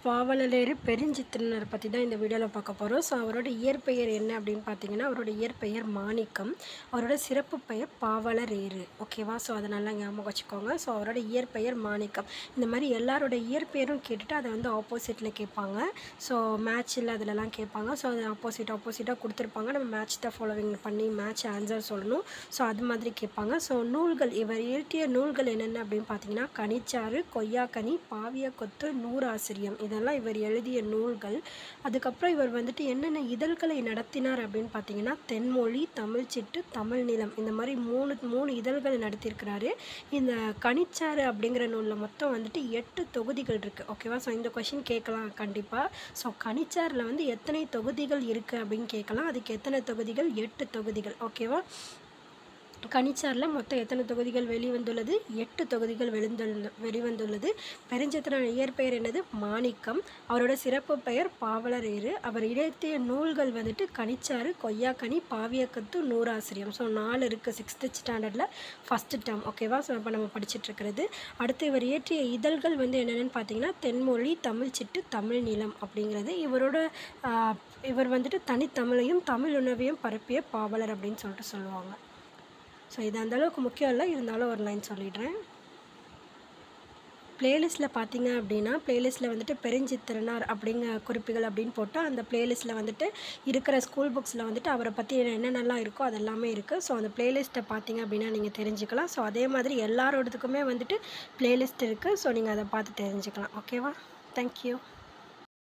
பாவலரேறு பெருஞ்சித்திரனார் பற்றி தான் இந்த வீடியோவில் பார்க்க போகிறோம் ஸோ அவரோட இயற்பெயர் என்ன அப்படின்னு பார்த்தீங்கன்னா அவரோட இயற்பெயர் மாணிக்கம் அவரோட சிறப்பு பெயர் பாவலரேறு ஓகேவா ஸோ அதை நல்லா ஞாபகம் வச்சுக்கோங்க ஸோ அவரோட இயற்பெயர் மாணிக்கம் இந்த மாதிரி எல்லாரோட இயற்பெயரும் கேட்டுட்டு அதை வந்து ஆப்போசிட்டில் கேட்பாங்க ஸோ மேட்ச்சில் அதிலலாம் கேட்பாங்க ஸோ அது ஆப்போசிட் ஆப்போசிட்டாக கொடுத்துருப்பாங்க நம்ம மேட்ச் த ஃபாலோவிங் பண்ணி மேட்ச் ஆன்சர் சொல்லணும் ஸோ அது மாதிரி கேட்பாங்க ஸோ நூல்கள் இவர் இயற்றிய நூல்கள் என்னென்ன அப்படின்னு பார்த்தீங்கன்னா கனிச்சாறு கொய்யாக்கனி பாவிய கொத்து நூறாசிரியம் இதெல்லாம் இவர் எழுதிய நூல்கள் அதுக்கப்புறம் இவர் வந்துட்டு என்னென்ன இதழ்களை நடத்தினார் அப்படின்னு பார்த்தீங்கன்னா தென்மொழி தமிழ்ச்சிட்டு தமிழ் நிலம் இந்த மாதிரி மூணு மூணு இதழ்கள் நடத்தியிருக்கிறாரு இந்த கனிச்சாறு அப்படிங்கிற நூலில் மொத்தம் வந்துட்டு எட்டு தொகுதிகள் இருக்குது ஓகேவா ஸோ இந்த கொஷின் கேட்கலாம் கண்டிப்பாக ஸோ கனிச்சாறில் வந்து எத்தனை தொகுதிகள் இருக்குது அப்படின்னு கேட்கலாம் அதுக்கு எத்தனை தொகுதிகள் எட்டு தொகுதிகள் ஓகேவா கனிச்சாரில் மொத்தம் எத்தனை தொகுதிகள் வெளிவந்துள்ளது எட்டு தொகுதிகள் வெளிந்துள்ள வெளிவந்துள்ளது பெருஞ்சித்திரன் இயற்பெயர் என்னது மாணிக்கம் அவரோட சிறப்பு பெயர் பாவலரேறு அவர் இடைத்திய நூல்கள் வந்துட்டு கனிச்சாறு கொய்யாக்கனி பாவியக்கத்து நூறாசிரியம் ஸோ நாலு இருக்குது சிக்ஸ்த்து ஸ்டாண்டர்டில் ஃபஸ்ட்டு டேர்ம் ஓகேவா ஸோ இப்போ நம்ம படிச்சிட்ருக்கிறது அடுத்து இவர் இயற்றிய இதழ்கள் வந்து என்னென்னு பார்த்தீங்கன்னா தென்மொழி தமிழ் சிட்டு தமிழ் நிலம் அப்படிங்கிறது இவரோட ஆஹ், இவர் வந்துட்டு தனித்தமிழையும் தமிழ் உணவையும் பரப்பிய பாவலர் அப்படின்னு சொல்லிட்டு சொல்லுவாங்க ஸோ இது அந்த அளவுக்கு முக்கியம் இல்லை இருந்தாலும் ஒரு லைன் சொல்லிடுறேன் பிளேலிஸ்ட்டில் பார்த்தீங்க அப்படின்னா பிளேலிஸ்ட்டில் வந்துட்டு பெருஞ்சித்திரனார் அப்படிங்கிற குறிப்புகள் அப்படின்னு போட்டால் அந்த பிளேலிஸ்ட்டில் வந்துட்டு இருக்கிற ஸ்கூல் புக்ஸில் வந்துட்டு அவரை பற்றி என்னென்னலாம் இருக்கோ அது எல்லாமே இருக்குது ஸோ அந்த பிளேலிஸ்ட்டை பார்த்தீங்க அப்படின்னா நீங்கள் தெரிஞ்சுக்கலாம் ஸோ அதே மாதிரி எல்லாரோடதுக்குமே வந்துட்டு பிளேலிஸ்ட் இருக்குது ஸோ நீங்கள் அதை பார்த்து தெரிஞ்சுக்கலாம் ஓகேவா தேங்க்யூ